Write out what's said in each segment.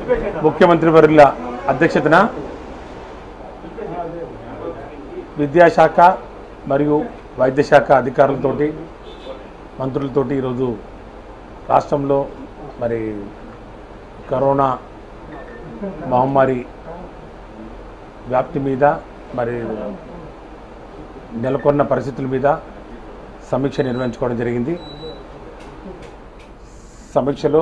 ముఖ్యమంత్రి వర్యుల అధ్యక్షతన విద్యాశాఖ మరియు వైద్యశాఖ అధికారులతోటి మంత్రులతోటి ఈరోజు రాష్ట్రంలో మరి కరోనా మహమ్మారి వ్యాప్తి మీద మరి నెలకొన్న పరిస్థితుల మీద సమీక్ష నిర్వహించుకోవడం జరిగింది సమీక్షలో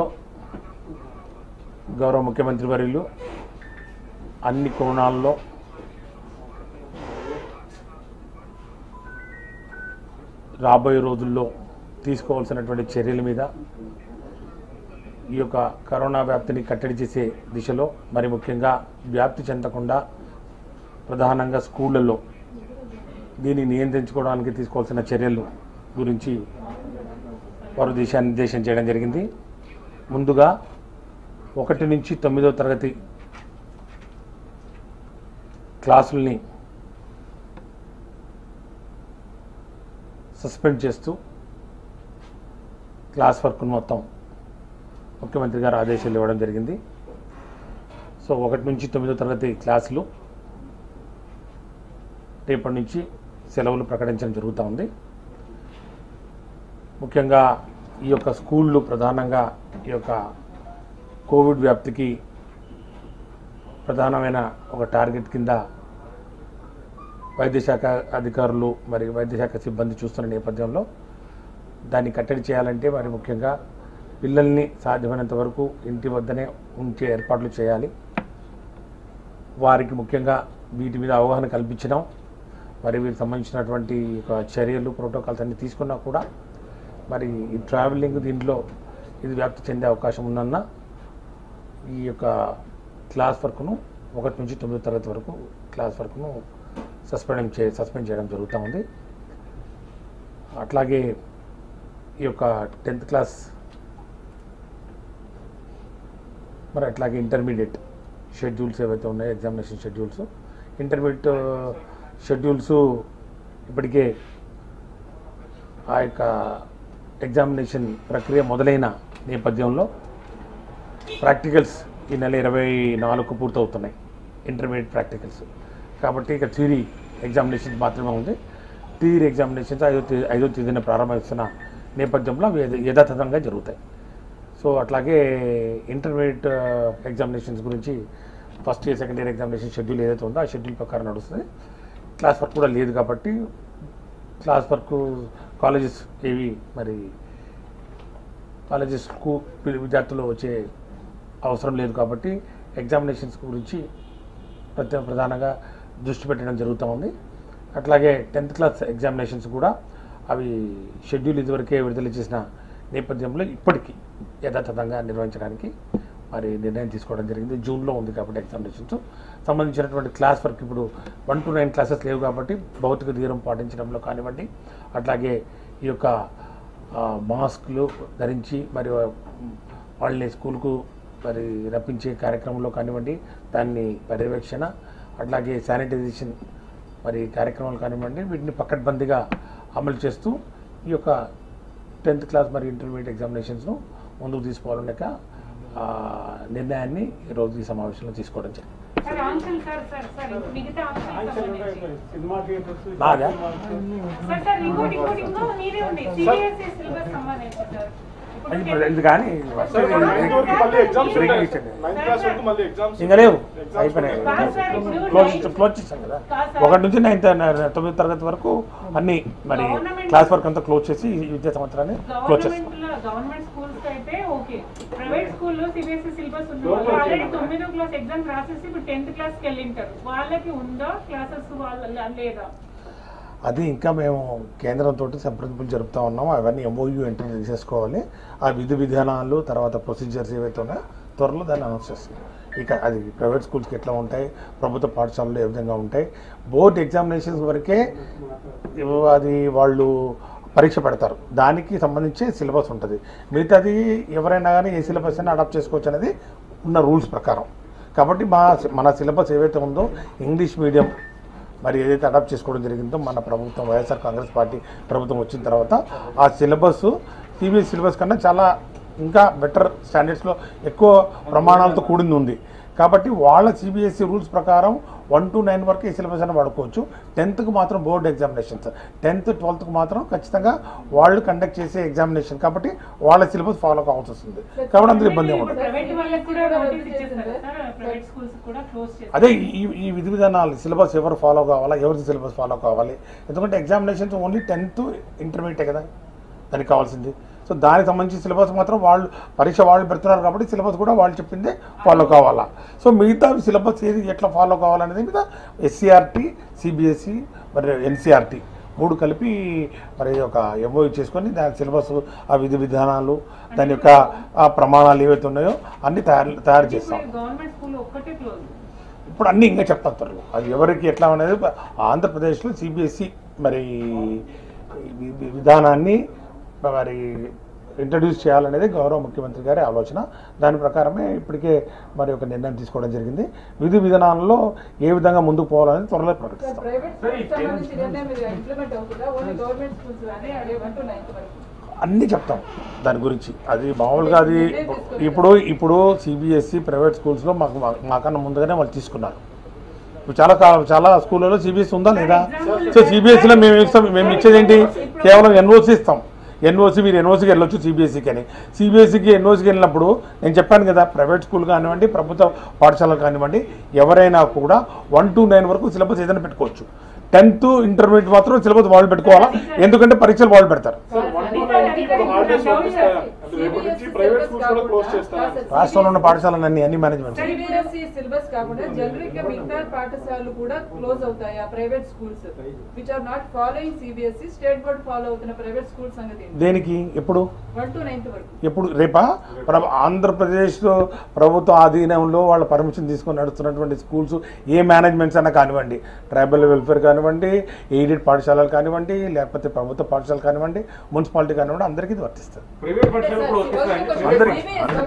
గౌరవ ముఖ్యమంత్రి వర్యులు అన్ని కోణాల్లో రాబోయే రోజుల్లో తీసుకోవాల్సినటువంటి చర్యల మీద ఈ యొక్క కరోనా వ్యాప్తిని కట్టడి చేసే దిశలో మరి ముఖ్యంగా వ్యాప్తి చెందకుండా ప్రధానంగా స్కూళ్ళల్లో దీన్ని నియంత్రించుకోవడానికి తీసుకోవాల్సిన చర్యలు గురించి వారు దిశానిర్దేశం చేయడం జరిగింది ముందుగా ఒకటి నుంచి తొమ్మిదో తరగతి క్లాసుల్ని సస్పెండ్ చేస్తూ క్లాస్ వర్క్ను మొత్తం ముఖ్యమంత్రి గారు ఆదేశాలు ఇవ్వడం జరిగింది సో ఒకటి నుంచి తొమ్మిదో తరగతి క్లాసులు రేపటి నుంచి సెలవులు ప్రకటించడం జరుగుతూ ఉంది ముఖ్యంగా ఈ యొక్క స్కూళ్ళు ప్రధానంగా ఈ యొక్క కోవిడ్ వ్యాప్తికి ప్రధానమైన ఒక టార్గెట్ కింద వైద్యశాఖ అధికారులు మరి వైద్యశాఖ సిబ్బంది చూస్తున్న నేపథ్యంలో దాన్ని కట్టడి చేయాలంటే మరి ముఖ్యంగా పిల్లల్ని సాధ్యమైనంత వరకు ఇంటి వద్దనే ఉంచే ఏర్పాట్లు చేయాలి వారికి ముఖ్యంగా వీటి మీద అవగాహన కల్పించడం మరి వీరికి సంబంధించినటువంటి ఒక చర్యలు ప్రోటోకాల్స్ అన్ని తీసుకున్నా కూడా మరి ఈ ట్రావెలింగ్ దీంట్లో ఇది వ్యాప్తి చెందే అవకాశం ఉన్నన్న ఈ యొక్క క్లాస్ వర్క్ను ఒకటి నుంచి తొమ్మిదో తరగతి వరకు క్లాస్ వర్క్ను సస్పెండ్ చే సస్పెండ్ చేయడం జరుగుతూ ఉంది అట్లాగే ఈ యొక్క టెన్త్ క్లాస్ మరి అట్లాగే ఇంటర్మీడియట్ షెడ్యూల్స్ ఏవైతే ఉన్నాయో ఎగ్జామినేషన్ షెడ్యూల్స్ ఇంటర్మీడియట్ షెడ్యూల్స్ ఇప్పటికే ఆ యొక్క ఎగ్జామినేషన్ ప్రక్రియ మొదలైన నేపథ్యంలో ప్రాక్టికల్స్ ఈ నెల ఇరవై నాలుగు పూర్తవుతున్నాయి ఇంటర్మీడియట్ ప్రాక్టికల్స్ కాబట్టి ఇక థియరీ ఎగ్జామినేషన్స్ మాత్రమే ఉంది థియరీ ఎగ్జామినేషన్స్ ఐదో తేదీ ఐదో తేదీన ప్రారంభిస్తున్న నేపథ్యంలో అవి యథ- యథాతథంగా జరుగుతాయి సో అట్లాగే ఇంటర్మీడియట్ ఎగ్జామినేషన్స్ గురించి first year second year examination schedule ఏదైతే ఉందో ఆ షెడ్యూల్ ప్రకారం నడుస్తుంది క్లాస్ వర్క్ కూడా లేదు కాబట్టి క్లాస్ వర్క్ కాలేజెస్ ఏవి మరి కాలేజెస్కు విద్యార్థులు వచ్చే అవసరం లేదు కాబట్టి ఎగ్జామినేషన్స్ గురించి ప్రత్యేక ప్రధానంగా దృష్టి పెట్టడం జరుగుతూ ఉంది అట్లాగే టెన్త్ క్లాస్ ఎగ్జామినేషన్స్ కూడా అవి షెడ్యూల్ ఇదివరకే విడుదల చేసిన నేపథ్యంలో ఇప్పటికీ యథాతథంగా నిర్వహించడానికి మరి నిర్ణయం తీసుకోవడం జరిగింది జూన్లో ఉంది కాబట్టి ఎగ్జామినేషన్స్ సంబంధించినటువంటి క్లాస్ వర్క్ ఇప్పుడు వన్ టు నైన్ క్లాసెస్ లేవు కాబట్టి భౌతిక దూరం పాటించడంలో కానివ్వండి అట్లాగే ఈ యొక్క ఆ, మాస్క్లు ధరించి మరి వాళ్ళని స్కూల్కు మరి రప్పించే కార్యక్రమంలో కానివ్వండి దాన్ని పర్యవేక్షణ అట్లాగే శానిటైజేషన్ మరి కార్యక్రమాలు కానివ్వండి వీటిని పకడ్బందీగా అమలు చేస్తూ ఈ యొక్క టెన్త్ క్లాస్ మరి ఇంటర్మీడియట్ ఎగ్జామినేషన్స్ను ముందుకు తీసుకోవాలనే ఒక, ఆ, నిర్ణయాన్ని ఈరోజు ఈ సమావేశంలో తీసుకోవడం జరిగింది సార్ ఆంక్షలు సార్ సార్ సార్ మిగతా ఆంక్షలు సంబంధించి సినిమా థియేటర్స్ బాగా? సార్ సార్ ఇంకోటి ఇంకోటి ఇంకో మీరే ఉంది సిబిఎస్ఈ సిలబస్ సంబంధించి సార్ ఇప్పుడు ఇప్పుడు ఇది కానీ సార్ ఇప్పుడు నైన్త్ వరకు మళ్ళీ ఎగ్జామ్స్ ఉంటాయి ఇచ్చింది. నైన్త్ క్లాస్ వరకు మళ్ళీ ఎగ్జామ్స్ ఇంకా లేవు Exams అయిపోయినాయి కాదు సార్, ఇప్పుడు క్లోజ్ నైన్త్- క్లోజ్ చేశాం కదా కాదు సార్. ఒకటి నుంచి నైన్త్ తొమ్మిది తరగతి వరకు అన్ని మరి Government- క్లాస్ వర్క్ అంతా క్లోజ్ చేసి ఈ విద్యా సంవత్సరాన్ని క్లోజ్ చేస్తాం గవర్నమెంట్ లో గవర్నమెంట్ స్కూల్స్ అయితే ఓకే ప్రైవేట్ స్కూల్లో సిబిఎస్ఈ సిలబస్ ఉంది Government వాళ్ళు ఆల్రెడీ చేయమా? తొమ్మిదో క్లాస్ ఎగ్జామ్ రాసేసి ఇప్పుడు టెన్త్ క్లాస్ కి వెళ్ళింటారు వాళ్ళకి ఉందా క్లాసెస్ వాళ్ళ లేదా అది ఇంకా మేము కేంద్రంతో సంప్రదింపులు జరుపుతా ఉన్నాం అవన్నీ ఎంఓయూ ఎంటర్ చేసేసుకోవాలి ఆ విధి విధానాలు తర్వాత ప్రొసీజర్స్ ఏవైతే ఉన్నాయో త్వరలో దాన్ని అనౌన్స్ చేస్తాం ఇక అది ప్రైవేట్ స్కూల్స్కి ఎట్లా ఉంటాయి ప్రభుత్వ పాఠశాలలు ఏ విధంగా ఉంటాయి బోర్డ్ ఎగ్జామినేషన్స్ వరకే ఇవ్- అది వాళ్ళు పరీక్ష పెడతారు దానికి సంబంధించి సిలబస్ ఉంటుంది మిగతాది ఎవరైనా కానీ ఏ సిలబస్ అయినా అడాప్ట్ చేసుకోవచ్చు అనేది ఉన్న రూల్స్ ప్రకారం కాబట్టి మా మన సిలబస్ ఏవైతే ఉందో ఇంగ్లీష్ మీడియం మరి ఏదైతే అడాప్ట్ చేసుకోవడం జరిగిందో మన ప్రభుత్వం వైఎస్ఆర్ కాంగ్రెస్ పార్టీ ప్రభుత్వం వచ్చిన తర్వాత ఆ సిలబస్ సిబిఎస్ సిలబస్ కన్నా చాలా ఇంకా బెటర్ స్టాండర్డ్స్లో ఎక్కువ ప్రమాణాలతో కూడింది ఉంది కాబట్టి వాళ్ళ సిబిఎస్ఈ రూల్స్ ప్రకారం వన్ టు నైన్ వరకు ఈ సిలబస్ అని వాడుకోవచ్చు టెన్త్కి మాత్రం బోర్డ్ ఎగ్జామినేషన్స్ టెన్త్ ట్వెల్త్కి మాత్రం ఖచ్చితంగా వాళ్ళు కండక్ట్ చేసే ఎగ్జామినేషన్ కాబట్టి వాళ్ళ సిలబస్ ఫాలో కావాల్సి వస్తుంది కాబట్టి అందులో ఇబ్బంది ఏమి ఉండదు ప్రైవేట్ వాళ్ళకి కూడా నోటీస్ ఇచ్చేస్తారు సార్ ప్రైవేట్ స్కూల్స్ కూడా క్లోజ్ చేస్తారు అదే ఈ ఈ విధి విధానాలు సిలబస్ ఎవరు ఫాలో కావాలా ఎవరి సిలబస్ ఫాలో కావాలి ఎందుకంటే ఎగ్జామినేషన్స్ ఓన్లీ టెన్త్ ఇంటర్మీడియట్ కదా దానికి కావాల్సింది సో దానికి సంబంధించి సిలబస్ మాత్రం వాళ్ళు పరీక్ష వాళ్ళు పెడుతున్నారు కాబట్టి సిలబస్ కూడా వాళ్ళు చెప్పిందే ఫాలో కావాలా సో మిగతా సిలబస్ ఏది ఎట్లా ఫాలో కావాలనేది మీద ఎస్సీఆర్టీ సిబిఎస్ఈ మరి ఎన్సీఆర్టీ మూడు కలిపి మరి ఒక ఎంఓ చేసుకొని దాని సిలబస్ ఆ విధి విధానాలు దాని యొక్క ఆ ప్రమాణాలు ఏవైతే ఉన్నాయో అన్ని తయారు తయారు చేస్తాం గవర్నమెంట్ స్కూల్ ఒక్కటే క్లోజ్ ఇప్పుడు అన్నీ ఇంకా చెప్తారు అది ఎవరికి ఎట్లా అనేది ఆంధ్రప్రదేశ్లో సిబిఎస్ఈ మరి వి- వి- విధానాన్ని మరి ఇంట్రడ్యూస్ చేయాలనేది గౌరవ ముఖ్యమంత్రి గారి ఆలోచన దాని ప్రకారమే ఇప్పటికే మరి ఒక నిర్ణయం తీసుకోవడం జరిగింది విధి విధానాల్లో ఏ విధంగా ముందుకు పోవాలనేది త్వరలో ప్రకటిస్తాం ప్రైవేట్ స్కూల్స్ సంబంధించి నిర్ణయం ఇది ఇంప్లిమెంట్ అవుతుందా ఓన్లీ గవర్నమెంట్ స్కూల్స్ అదే అదే వన్ టు నైన్త్ వరకు అన్నీ చెప్తాం దాని గురించి అది మామూలుగా అది ఇప్పుడు ఇప్పుడు సిబిఎస్ఈ ప్రైవేట్ స్కూల్స్లో మాకు మా- మాకన్నా ముందుగానే వాళ్ళు తీసుకున్నారు ఇప్పుడు చాలా కా- చాలా స్కూళ్ళలో సిబిఎస్ఈ ఉందా లేదా సో సిబిఎస్ఈలో మేము ఇస్తాం మేము ఇచ్చేది ఏంటి కేవలం ఎన్ఓసి ఇస్తాం ఎన్ఓసి మీరు ఎన్ఓసికి వెళ్ళొచ్చు సిబిఎస్ఈకి అని సిబిఎస్ఈకి ఎన్ఓసికి వెళ్ళినప్పుడు నేను చెప్పాను కదా ప్రైవేట్ స్కూల్ కానివ్వండి ప్రభుత్వ పాఠశాలలు కానివ్వండి ఎవరైనా కూడా వన్ టు నైన్ వరకు సిలబస్ ఏదైనా పెట్టుకోవచ్చు టెన్త్ ఇంటర్మీడియట్ మాత్రం సిలబస్ వాళ్ళు పెట్టుకోవాలా ఎందుకంటే పరీక్షలు వాళ్ళు పెడతారు సార్ వన్ టు నైన్ ఇప్పుడు హాలిడేస్ పంపిస్తారా అంటే రేపటి నుంచి ప్రైవేట్ స్కూల్స్ కూడా క్లోజ్ చేస్తారా రాష్ట్రంలో ఉన్న పాఠశాలన్నీ అన్ని మేనేజ్మెంట్ సిబిఎస్ఈ సిలబస్ కాకుండా జనరిక్ గా మిగతా పాఠశాలలు కూడా క్లోజ్ అవుతాయి ఆ private schools which are not following CBSE state board follow అవుతున్న ప్రైవేట్ స్కూల్స్ సంగతి దేనికి ఎప్పుడు వన్ టు నైన్త్ వరకు ఎప్పుడు రేపా ప్ర- ఆంధ్రప్రదేశ్ ప్రభుత్వ ఆధీనంలో వాళ్ళ పర్మిషన్ తీసుకొని నడుస్తున్నటువంటి స్కూల్స్ ఏ మేనేజ్మెంట్స్ అయినా కానివ్వండి ట్రైబల్ వెల్ఫేర్ కానివ్వండి ఎయిడెడ్ పాఠశాలలు కానివ్వండి లేకపోతే ప్రభుత్వ పాఠశాలలు కానివ్వండి మున్సిపాలిటీ కానివ్వండి అందరికీ ఇది వర్తిస్తుంది ప్రైవేట్ పాఠశాల కూడా వస్తాయి అందరికీ.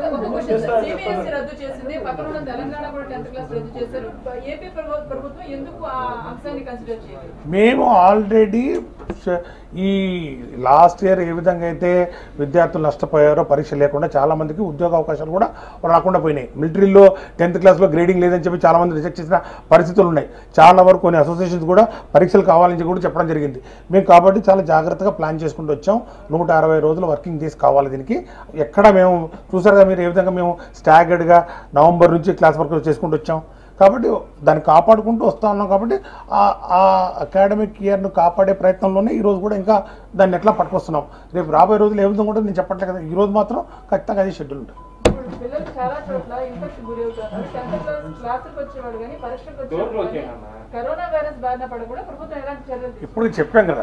సిబిఎస్ఈ రద్దు చేసింది పక్కన ఉన్న తెలంగాణ కూడా టెన్త్ క్లాస్ రద్దు చేశారు ఏపీ ప్రభు- ప్రభుత్వం ఎందుకు ఆ అంశాన్ని కన్సిడర్ చేయలేదు మేము ఆల్రెడీ ష- ఈ లాస్ట్ ఇయర్ ఏ విధంగా అయితే విద్యార్థులు నష్టపోయారో పరీక్ష లేకుండా చాలా మందికి ఉద్యోగ అవకాశాలు కూడా రాకుండా పోయినాయి మిలిటరీలో టెన్త్ క్లాస్లో గ్రేడింగ్ లేదని చెప్పి చాలా మంది రిజెక్ట్ చేసిన పరిస్థితులు ఉన్నాయి చాలా వరకు కొన్ని అసోసియేషన్స్ కూడా పరీక్షలు కావాలని చెప్పి కూడా చెప్పడం జరిగింది మేము కాబట్టి చాలా జాగ్రత్తగా ప్లాన్ చేసుకుంటూ వచ్చాం నూట అరవై రోజులు వర్కింగ్ డేస్ కావాలి దీనికి ఎక్కడ మేము చూసారుగా మీరు ఏ విధంగా మేము స్టాగర్డ్గా నవంబర్ నుంచి క్లాస్ వర్క్ చేసుకుంటూ వచ్చాం కాబట్టి దాన్ని కాపాడుకుంటూ వస్తా ఉన్నాం కాబట్టి ఆ- ఆ అకాడమిక్ ఇయర్ను కాపాడే ప్రయత్నంలోనే ఈ రోజు కూడా ఇంకా దాన్ని ఎట్లా పట్టుకొస్తున్నాం రేపు రాబోయే రోజులు ఏ విధంగా కూడా నేను చెప్పట్లేదు కదా ఈ రోజు మాత్రం ఖచ్చితంగా అదే షెడ్యూల్ ఉంటుంది ఇప్పుడు పిల్లలు చాలా చోట్ల ఇన్ఫెక్షన్ గురి అవుతున్నారు టెన్త్ క్లాస్ క్లాసులకు వచ్చేవాడు కానీ పరీక్షలకు డోర్ వచ్చేవాడు క్లోజ్ కానీ చేయాలన్నా? కరోనా వైరస్ బారిన పడకుండా ప్రభుత్వం ఎలాంటి చర్యలు తీసుకుంటుంది? ఇప్పుడు చెప్పాం కదా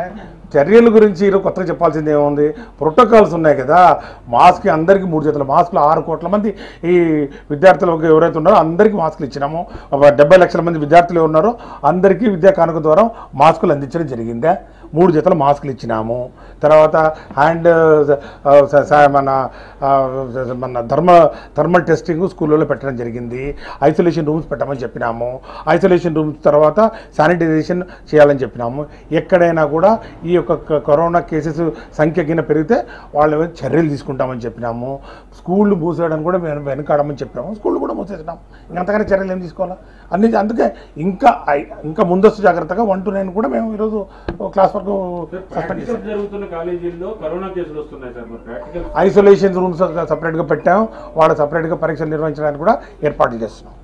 చర్యల గురించి ఈరోజు కొత్తగా చెప్పాల్సింది ఏముంది ప్రోటోకాల్స్ ఉన్నాయి కదా మాస్క్ అందరికీ మూడు జతల మాస్కులు ఆరు కోట్ల మంది ఈ విద్యార్థులకు ఎవరైతే ఉన్నారో అందరికీ మాస్కులు ఇచ్చినాము ఒక డెబ్బై లక్షల మంది విద్యార్థులు ఉన్నారో అందరికీ విద్యా కానుక ద్వారా మాస్కులు అందించడం జరిగిందా మూడు జతల మాస్కులు ఇచ్చినాము తర్వాత హ్యాండ్ ఆ, స- స- మన ఆ, మన ధర్మ థర్మల్ టెస్టింగ్ స్కూళ్ళలో పెట్టడం జరిగింది ఐసోలేషన్ రూమ్స్ పెట్టమని చెప్పినాము ఐసోలేషన్ రూమ్స్ తర్వాత శానిటైజేషన్ చేయాలని చెప్పినాము ఎక్కడైనా కూడా ఈ యొక్క క- కరోనా కేసెస్ సంఖ్య కింద పెరిగితే వాళ్ళ మీద చర్యలు తీసుకుంటామని చెప్పినాము స్కూళ్ళు మూసేయడానికి కూడా మేము వెనకాడమని చెప్పినాము స్కూళ్ళు కూడా మూసేసినాము ఇంకంతగానే చర్యలు ఏం తీసుకోవాలా అన్ని అందుకే ఇంకా ఐ- ఇంకా ముందస్తు జాగ్రత్తగా వన్ టు నైన్ కూడా మేము ఈరోజు క్లాస్ వరకు సస్పెండ్ ప్రాక్టికల్ చేసాం జరుగుతున్న కాలేజీల్లో కరోనా కేసులు వస్తున్నాయి సార్ మరి ప్రాక్టికల్ ఐసోలేషన్ రూమ్స్ సపరేట్గా పెట్టాం వాళ్ళ సపరేట్గా పరీక్షలు నిర్వహించడానికి కూడా ఏర్పాట్లు చేస్తున్నాం